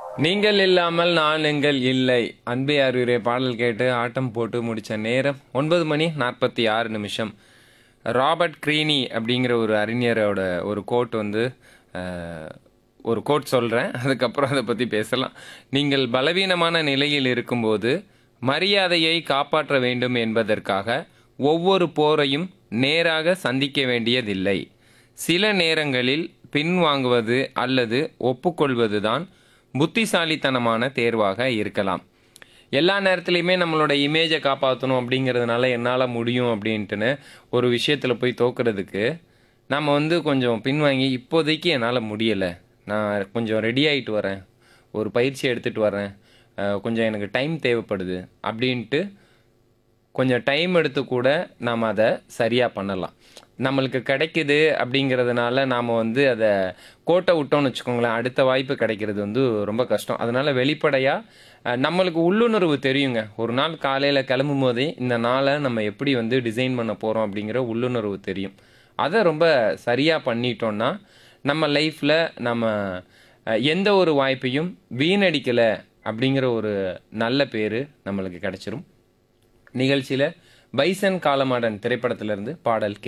நீங்கள் இல்லாமல் நான் எங்கள் இல்லை அன்பே அறிவுரை பாடல் கேட்டு ஆட்டம் போட்டு முடிச்ச நேரம் ஒன்பது மணி நாற்பத்தி ஆறு நிமிஷம் ராபர்ட் க்ரீனி அப்படிங்கிற ஒரு அறிஞரோட ஒரு கோட் வந்து அஹ், ஒரு கோட் சொல்கிறேன் அதுக்கப்புறம் அதை பற்றி பேசலாம் நீங்கள் பலவீனமான நிலையில் இருக்கும்போது மரியாதையை காப்பாற்ற வேண்டும் என்பதற்காக ஒவ்வொரு போரையும் நேராக சந்திக்க வேண்டியதில்லை சில நேரங்களில் பின்வாங்குவது அல்லது ஒப்புக்கொள்வதுதான் புத்திசாலித்தனமான தேர்வாக இருக்கலாம் எல்லா நேரத்துலையுமே நம்மளோட இமேஜை காப்பாற்றணும் அப்படிங்கிறதுனால என்னால் முடியும் அப்படின்ட்டுன்னு ஒரு விஷயத்தில் போய் தோக்குறதுக்கு நம்ம வந்து கொஞ்சம் பின்வாங்கி இப்போதைக்கு என்னால் முடியலை நான் கொஞ்சம் ரெடி ஆகிட்டு வரேன் ஒரு பயிற்சி எடுத்துகிட்டு வரேன் அஹ் கொஞ்சம் எனக்கு டைம் தேவைப்படுது அப்படின்ட்டு கொஞ்சம் டைம் எடுத்து கூட நாம் அதை சரியாக பண்ணலாம் நம்மளுக்கு கிடைக்குது அப்படிங்கிறதுனால நாம் வந்து அதை கோட்டை விட்டோம்னு வச்சுக்கோங்களேன் அடுத்த வாய்ப்பு கிடைக்கிறது வந்து ரொம்ப கஷ்டம் அதனால் வெளிப்படையாக நம்மளுக்கு உள்ளுணர்வு தெரியுங்க ஒரு நாள் காலையில் கிளம்பும் போதே இந்த நாளை நம்ம எப்படி வந்து டிசைன் பண்ண போகிறோம் அப்படிங்கிற உள்ளுணர்வு தெரியும் அதை ரொம்ப சரியாக பண்ணிட்டோம்னா நம்ம லைஃப்பில் நம்ம அஹ், எந்த ஒரு வாய்ப்பையும் வீணடிக்கலை அப்படிங்கிற ஒரு நல்ல பேர் நம்மளுக்கு கிடைச்சிரும் நிகழ்ச்சியில் பைசன் காலமாடன் திரைப்படத்திலிருந்து பாடல் கே